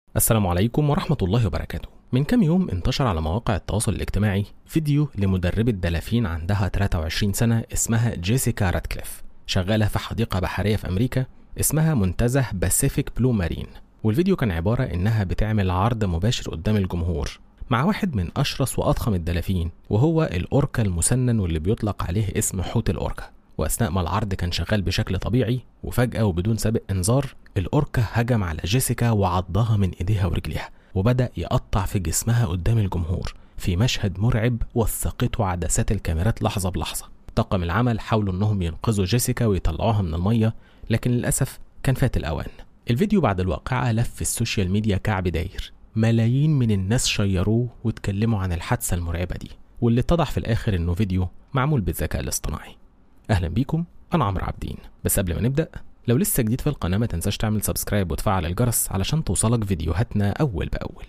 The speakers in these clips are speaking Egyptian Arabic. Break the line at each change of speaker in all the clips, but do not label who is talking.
السلام عليكم ورحمة الله وبركاته من كام يوم انتشر على مواقع التواصل الاجتماعي فيديو لمدربة دلافين عندها 23 سنة اسمها جيسيكا راتكليف شغالة في حديقة بحرية في أمريكا اسمها منتزه باسيفيك بلو مارين والفيديو كان عبارة إنها بتعمل عرض مباشر قدام الجمهور مع واحد من أشرس وأضخم الدلافين وهو الأوركا المسنن واللي بيطلق عليه اسم حوت الأوركا وأثناء ما العرض كان شغال بشكل طبيعي وفجأة وبدون سابق إنذار الأوركا هجم على جيسيكا وعضها من إيديها ورجليها وبدأ يقطع في جسمها قدام الجمهور في مشهد مرعب وثقته عدسات الكاميرات لحظة بلحظة طاقم العمل حاولوا انهم ينقذوا جيسيكا ويطلعوها من المية لكن للأسف كان فات الأوان الفيديو بعد الواقعة لف السوشيال ميديا كعب داير ملايين من الناس شيروه واتكلموا عن الحادثة المرعبة دي واللي اتضح في الآخر إنه فيديو معمول بالذكاء الاصطناعي أهلا بيكم أنا عمرو عابدين بس قبل ما نبدأ لو لسه جديد في القناة ما تنساش تعمل سبسكرايب وتفعل الجرس علشان توصلك فيديوهاتنا أول بأول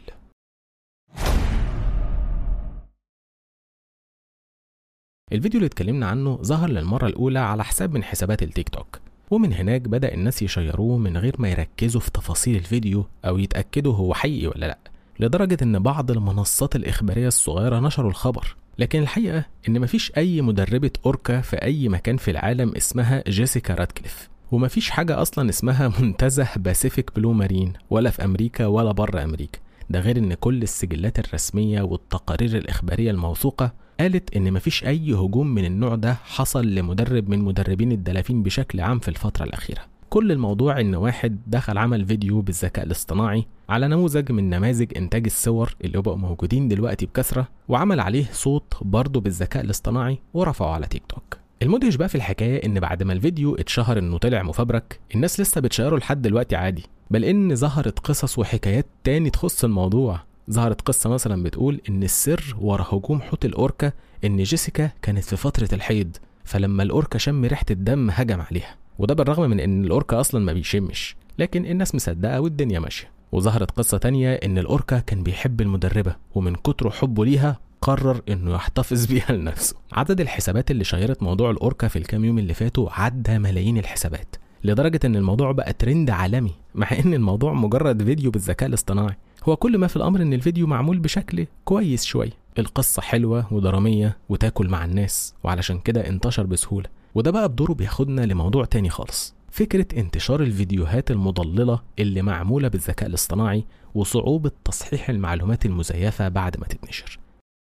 الفيديو اللي اتكلمنا عنه ظهر للمرة الأولى على حساب من حسابات التيك توك ومن هناك بدأ الناس يشيروه من غير ما يركزوا في تفاصيل الفيديو أو يتأكدوا هو حقيقي ولا لأ لدرجة إن بعض المنصات الإخبارية الصغيرة نشروا الخبر لكن الحقيقة إن مفيش أي مدربة أوركا في أي مكان في العالم اسمها جيسيكا راتكليف ومفيش حاجة أصلا اسمها منتزه باسيفيك بلو مارين ولا في أمريكا ولا بره أمريكا ده غير إن كل السجلات الرسمية والتقارير الإخبارية الموثوقة قالت إن مفيش أي هجوم من النوع ده حصل لمدرب من مدربين الدلافين بشكل عام في الفترة الأخيرة كل الموضوع إن واحد دخل عمل فيديو بالذكاء الاصطناعي على نموذج من نماذج إنتاج الصور اللي بقوا موجودين دلوقتي بكثرة وعمل عليه صوت برضه بالذكاء الاصطناعي ورفعه على تيك توك المدهش بقى في الحكاية إن بعد ما الفيديو اتشهر إنه طلع مفبرك الناس لسه بتشيره لحد دلوقتي عادي بل إن ظهرت قصص وحكايات تاني تخص الموضوع ظهرت قصة مثلا بتقول إن السر ورا هجوم حوت الأوركا إن جيسيكا كانت في فترة الحيض فلما الأوركا شم ريحة الدم هجم عليها وده بالرغم من إن الأوركا أصلا ما بيشمش لكن الناس مصدقة والدنيا ماشية وظهرت قصة تانية إن الأوركا كان بيحب المدربة ومن كتر حبه ليها قرر انه يحتفظ بيها لنفسه عدد الحسابات اللي شيرت موضوع الاوركا في الكام يوم اللي فاتوا عدى ملايين الحسابات لدرجة ان الموضوع بقى ترند عالمي مع ان الموضوع مجرد فيديو بالذكاء الاصطناعي هو كل ما في الامر ان الفيديو معمول بشكل كويس شوية القصة حلوة ودرامية وتاكل مع الناس وعلشان كده انتشر بسهولة وده بقى بدوره بياخدنا لموضوع تاني خالص فكرة انتشار الفيديوهات المضللة اللي معمولة بالذكاء الاصطناعي وصعوبة تصحيح المعلومات المزيفة بعد ما تتنشر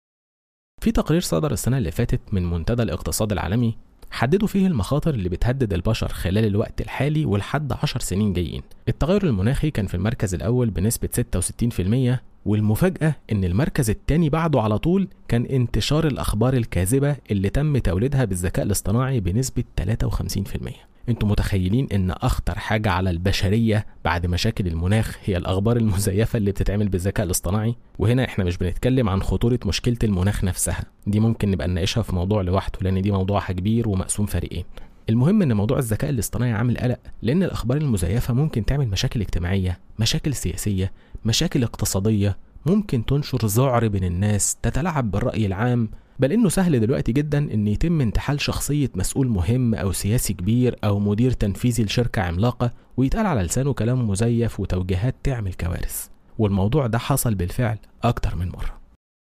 في تقرير صدر السنة اللي فاتت من منتدى الاقتصاد العالمي حددوا فيه المخاطر اللي بتهدد البشر خلال الوقت الحالي ولحد 10 سنين جايين التغير المناخي كان في المركز الأول بنسبة 66% والمفاجأة إن المركز الثاني بعده على طول كان انتشار الأخبار الكاذبة اللي تم توليدها بالذكاء الاصطناعي بنسبة 53% انتوا متخيلين ان اخطر حاجة على البشرية بعد مشاكل المناخ هي الاخبار المزيفة اللي بتتعمل بالذكاء الاصطناعي وهنا احنا مش بنتكلم عن خطورة مشكلة المناخ نفسها دي ممكن نبقى نناقشها في موضوع لوحده لان دي موضوعها كبير ومقسوم فريقين المهم ان موضوع الذكاء الاصطناعي عامل قلق لان الاخبار المزيفة ممكن تعمل مشاكل اجتماعية مشاكل سياسية مشاكل اقتصادية ممكن تنشر ذعر بين الناس تتلاعب بالرأي العام بل انه سهل دلوقتي جدا ان يتم انتحال شخصية مسؤول مهم او سياسي كبير او مدير تنفيذي لشركة عملاقة ويتقال على لسانه كلام مزيف وتوجيهات تعمل كوارث والموضوع ده حصل بالفعل اكتر من مرة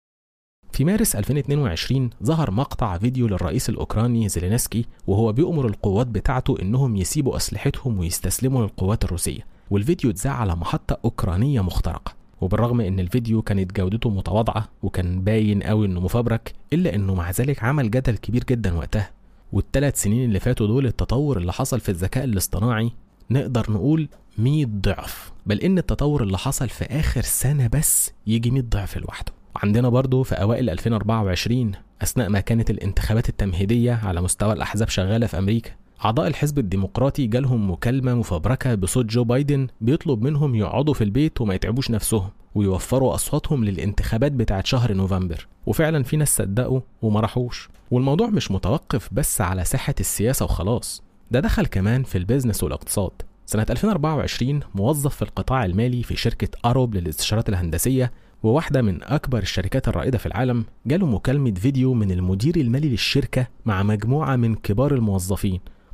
في مارس 2022 ظهر مقطع فيديو للرئيس الأوكراني زيلينسكي وهو بيأمر القوات بتاعته إنهم يسيبوا أسلحتهم ويستسلموا للقوات الروسية والفيديو اتذاع على محطة أوكرانية مخترقة وبالرغم ان الفيديو كانت جودته متواضعه وكان باين قوي انه مفبرك الا انه مع ذلك عمل جدل كبير جدا وقتها والثلاث سنين اللي فاتوا دول التطور اللي حصل في الذكاء الاصطناعي نقدر نقول 100 ضعف بل ان التطور اللي حصل في اخر سنه بس يجي 100 ضعف لوحده عندنا برضو في اوائل 2024 اثناء ما كانت الانتخابات التمهيديه على مستوى الاحزاب شغاله في امريكا أعضاء الحزب الديمقراطي جالهم مكالمة مفبركة بصوت جو بايدن بيطلب منهم يقعدوا في البيت وما يتعبوش نفسهم ويوفروا أصواتهم للانتخابات بتاعت شهر نوفمبر وفعلا في ناس صدقوا وما راحوش والموضوع مش متوقف بس على ساحة السياسة وخلاص ده دخل كمان في البيزنس والاقتصاد سنة 2024 موظف في القطاع المالي في شركة أروب للاستشارات الهندسية وواحدة من أكبر الشركات الرائدة في العالم جاله مكالمة فيديو من المدير المالي للشركة مع مجموعة من كبار الموظفين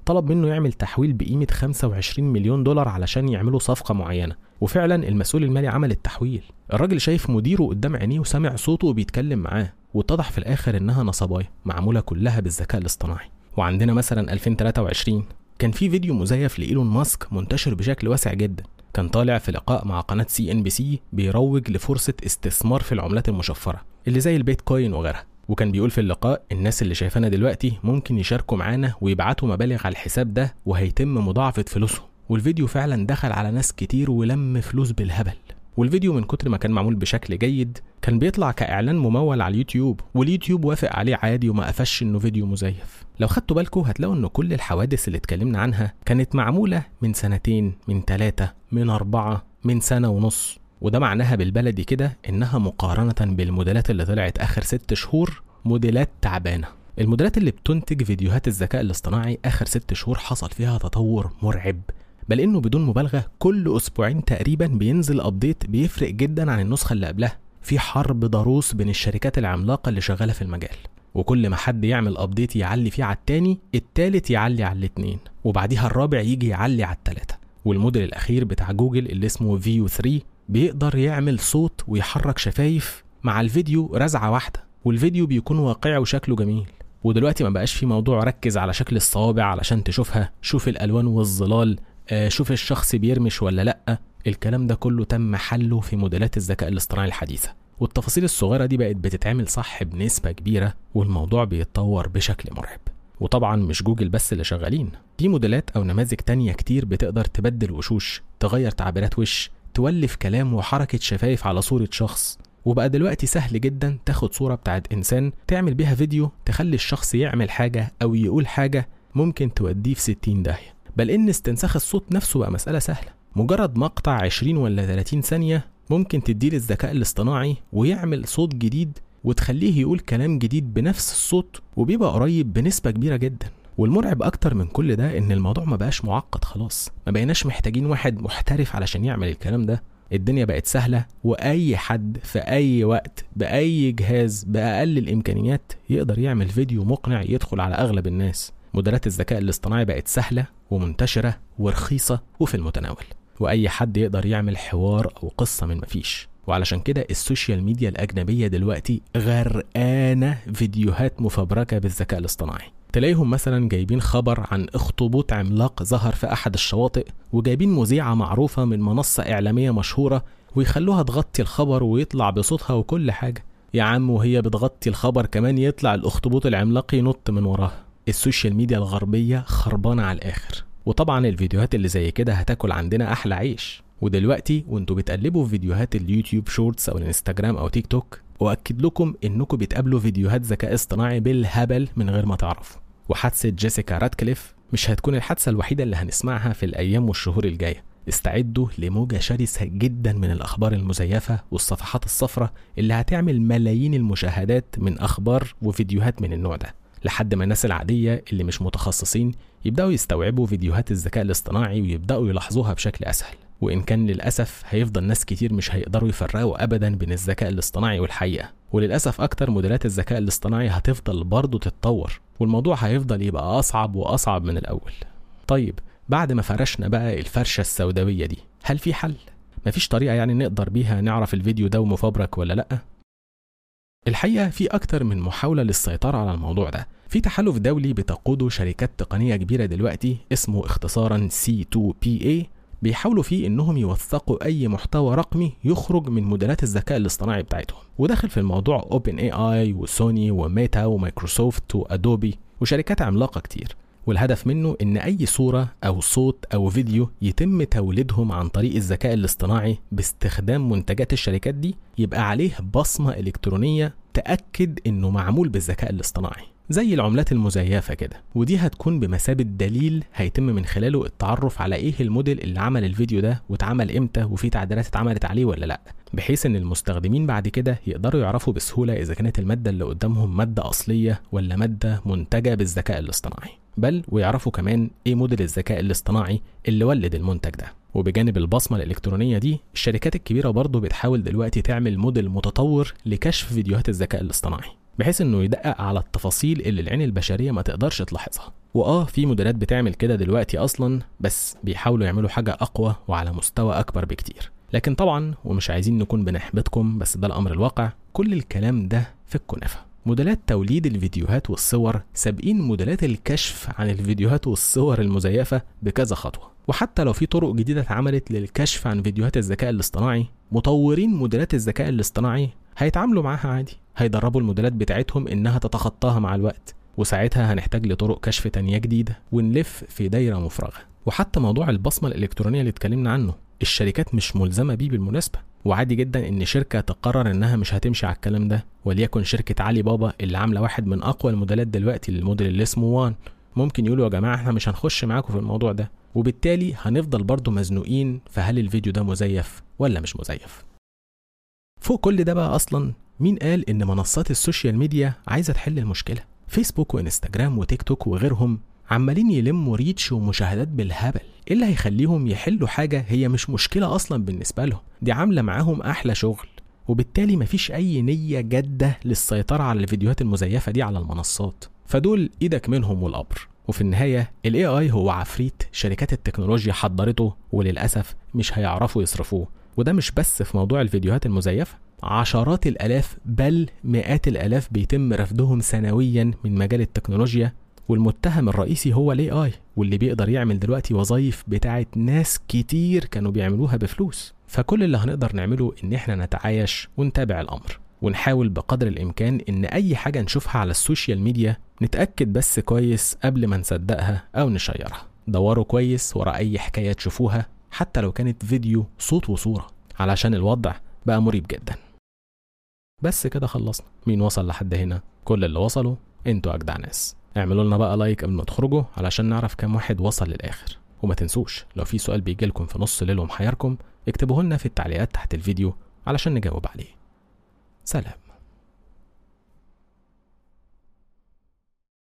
طلب منه يعمل تحويل بقيمة 25 مليون دولار علشان يعملوا صفقة معينة وفعلا المسؤول المالي عمل التحويل الراجل شايف مديره قدام عينيه وسامع صوته وبيتكلم معاه واتضح في الآخر إنها نصبايا معمولة كلها بالذكاء الاصطناعي وعندنا مثلا 2023 كان في فيديو مزيف لإيلون ماسك منتشر بشكل واسع جدا كان طالع في لقاء مع قناة سي ان بي سي بيروج لفرصة استثمار في العملات المشفرة اللي زي البيتكوين وغيرها وكان بيقول في اللقاء الناس اللي شايفانا دلوقتي ممكن يشاركوا معانا ويبعتوا مبالغ على الحساب ده وهيتم مضاعفة فلوسهم والفيديو فعلا دخل على ناس كتير ولم فلوس بالهبل والفيديو من كتر ما كان معمول بشكل جيد كان بيطلع كإعلان ممول على اليوتيوب واليوتيوب وافق عليه عادي وما قفش إنه فيديو مزيف لو خدتوا بالكم هتلاقوا إن كل الحوادث اللي اتكلمنا عنها كانت معمولة من سنتين من ثلاثة من أربعة من سنة ونص وده معناها بالبلدي كده إنها مقارنة بالموديلات اللي طلعت آخر ست شهور موديلات تعبانة الموديلات اللي بتنتج فيديوهات الذكاء الاصطناعي آخر ست شهور حصل فيها تطور مرعب بل انه بدون مبالغه كل اسبوعين تقريبا بينزل ابديت بيفرق جدا عن النسخه اللي قبلها في حرب ضروس بين الشركات العملاقه اللي شغاله في المجال وكل ما حد يعمل ابديت يعلي فيه على التاني التالت يعلي على الاتنين وبعديها الرابع يجي يعلي على التلاته والموديل الاخير بتاع جوجل اللي اسمه فيو 3 بيقدر يعمل صوت ويحرك شفايف مع الفيديو رزعه واحده والفيديو بيكون واقعي وشكله جميل ودلوقتي ما بقاش في موضوع ركز على شكل الصوابع علشان تشوفها شوف الالوان والظلال آه، شوف الشخص بيرمش ولا لأ الكلام ده كله تم حله في موديلات الذكاء الاصطناعي الحديثة والتفاصيل الصغيرة دي بقت بتتعمل صح بنسبة كبيرة والموضوع بيتطور بشكل مرعب وطبعا مش جوجل بس اللي شغالين في موديلات أو نماذج تانية كتير بتقدر تبدل وشوش تغير تعبيرات وش تولف كلام وحركة شفايف على صورة شخص وبقى دلوقتي سهل جدا تاخد صورة بتاعت إنسان تعمل بيها فيديو تخلي الشخص يعمل حاجة أو يقول حاجة ممكن توديه في 60 داهية بل إن استنساخ الصوت نفسه بقى مسألة سهلة مجرد مقطع 20 ولا 30 ثانية ممكن تديه للذكاء الاصطناعي ويعمل صوت جديد وتخليه يقول كلام جديد بنفس الصوت وبيبقى قريب بنسبة كبيرة جدا والمرعب أكتر من كل ده إن الموضوع ما بقاش معقد خلاص ما بقيناش محتاجين واحد محترف علشان يعمل الكلام ده الدنيا بقت سهلة وأي حد في أي وقت بأي جهاز بأقل الإمكانيات يقدر يعمل فيديو مقنع يدخل على أغلب الناس موديلات الذكاء الاصطناعي بقت سهلة ومنتشرة ورخيصة وفي المتناول وأي حد يقدر يعمل حوار أو قصة من مفيش وعلشان كده السوشيال ميديا الأجنبية دلوقتي غرقانة فيديوهات مفبركة بالذكاء الاصطناعي تلاقيهم مثلا جايبين خبر عن اخطبوط عملاق ظهر في أحد الشواطئ وجايبين مذيعة معروفة من منصة إعلامية مشهورة ويخلوها تغطي الخبر ويطلع بصوتها وكل حاجة يا عم وهي بتغطي الخبر كمان يطلع الأخطبوط العملاق ينط من وراها السوشيال ميديا الغربية خربانة على الآخر وطبعا الفيديوهات اللي زي كده هتاكل عندنا أحلى عيش ودلوقتي وانتوا بتقلبوا في فيديوهات اليوتيوب شورتس او الانستجرام او تيك توك واكد لكم انكم بتقابلوا فيديوهات ذكاء اصطناعي بالهبل من غير ما تعرفوا وحادثة جيسيكا راتكليف مش هتكون الحادثة الوحيدة اللي هنسمعها في الأيام والشهور الجاية استعدوا لموجة شرسة جدا من الأخبار المزيفة والصفحات الصفراء اللي هتعمل ملايين المشاهدات من أخبار وفيديوهات من النوع ده لحد ما الناس العادية اللي مش متخصصين يبدأوا يستوعبوا فيديوهات الذكاء الاصطناعي ويبدأوا يلاحظوها بشكل أسهل وإن كان للأسف هيفضل ناس كتير مش هيقدروا يفرقوا أبدا بين الذكاء الاصطناعي والحقيقة وللأسف أكتر موديلات الذكاء الاصطناعي هتفضل برضه تتطور والموضوع هيفضل يبقى أصعب وأصعب من الأول طيب بعد ما فرشنا بقى الفرشة السوداوية دي هل في حل؟ مفيش طريقة يعني نقدر بيها نعرف الفيديو ده مفبرك ولا لأ؟ الحقيقة في أكتر من محاولة للسيطرة على الموضوع ده في تحالف دولي بتقوده شركات تقنية كبيرة دلوقتي اسمه اختصارا C2PA بيحاولوا فيه انهم يوثقوا اي محتوى رقمي يخرج من موديلات الذكاء الاصطناعي بتاعتهم وداخل في الموضوع اوبن اي اي وسوني وميتا ومايكروسوفت وادوبي وشركات عملاقة كتير والهدف منه ان اي صورة او صوت او فيديو يتم توليدهم عن طريق الذكاء الاصطناعي باستخدام منتجات الشركات دي يبقى عليه بصمة الكترونية تأكد انه معمول بالذكاء الاصطناعي زي العملات المزيفة كده ودي هتكون بمثابة دليل هيتم من خلاله التعرف على ايه الموديل اللي عمل الفيديو ده واتعمل امتى وفي تعديلات اتعملت عليه ولا لا بحيث ان المستخدمين بعد كده يقدروا يعرفوا بسهولة اذا كانت المادة اللي قدامهم مادة اصلية ولا مادة منتجة بالذكاء الاصطناعي بل ويعرفوا كمان ايه موديل الذكاء الاصطناعي اللي ولد المنتج ده وبجانب البصمة الإلكترونية دي الشركات الكبيرة برضه بتحاول دلوقتي تعمل موديل متطور لكشف فيديوهات الذكاء الاصطناعي بحيث انه يدقق على التفاصيل اللي العين البشريه ما تقدرش تلاحظها واه في موديلات بتعمل كده دلوقتي اصلا بس بيحاولوا يعملوا حاجه اقوى وعلى مستوى اكبر بكتير لكن طبعا ومش عايزين نكون بنحبطكم بس ده الامر الواقع كل الكلام ده في الكنافه موديلات توليد الفيديوهات والصور سابقين موديلات الكشف عن الفيديوهات والصور المزيفه بكذا خطوه وحتى لو في طرق جديده اتعملت للكشف عن فيديوهات الذكاء الاصطناعي مطورين موديلات الذكاء الاصطناعي هيتعاملوا معاها عادي هيدربوا الموديلات بتاعتهم انها تتخطاها مع الوقت وساعتها هنحتاج لطرق كشف تانية جديدة ونلف في دايرة مفرغة وحتى موضوع البصمة الإلكترونية اللي اتكلمنا عنه الشركات مش ملزمة بيه بالمناسبة وعادي جدا ان شركة تقرر انها مش هتمشي على الكلام ده وليكن شركة علي بابا اللي عاملة واحد من اقوى الموديلات دلوقتي الموديل اللي اسمه وان ممكن يقولوا يا جماعة احنا مش هنخش معاكم في الموضوع ده وبالتالي هنفضل برضو مزنوقين فهل الفيديو ده مزيف ولا مش مزيف فوق كل ده بقى اصلا مين قال ان منصات السوشيال ميديا عايزه تحل المشكله فيسبوك وانستجرام وتيك توك وغيرهم عمالين يلموا ريتش ومشاهدات بالهبل ايه اللي هيخليهم يحلوا حاجه هي مش مشكله اصلا بالنسبه لهم دي عامله معاهم احلى شغل وبالتالي مفيش اي نيه جاده للسيطره على الفيديوهات المزيفه دي على المنصات فدول ايدك منهم والامر وفي النهاية ال AI هو عفريت شركات التكنولوجيا حضرته وللأسف مش هيعرفوا يصرفوه وده مش بس في موضوع الفيديوهات المزيفة عشرات الآلاف بل مئات الآلاف بيتم رفضهم سنويا من مجال التكنولوجيا والمتهم الرئيسي هو الاي اي واللي بيقدر يعمل دلوقتي وظايف بتاعت ناس كتير كانوا بيعملوها بفلوس فكل اللي هنقدر نعمله ان احنا نتعايش ونتابع الامر ونحاول بقدر الامكان ان اي حاجه نشوفها على السوشيال ميديا نتاكد بس كويس قبل ما نصدقها او نشيرها دوروا كويس ورا اي حكايه تشوفوها حتى لو كانت فيديو صوت وصوره علشان الوضع بقى مريب جدا بس كده خلصنا مين وصل لحد هنا كل اللي وصلوا انتوا اجدع ناس اعملوا لنا بقى لايك قبل ما تخرجوا علشان نعرف كام واحد وصل للاخر وما تنسوش لو في سؤال بيجي لكم في نص ليل ومحيركم اكتبوه لنا في التعليقات تحت الفيديو علشان نجاوب عليه سلام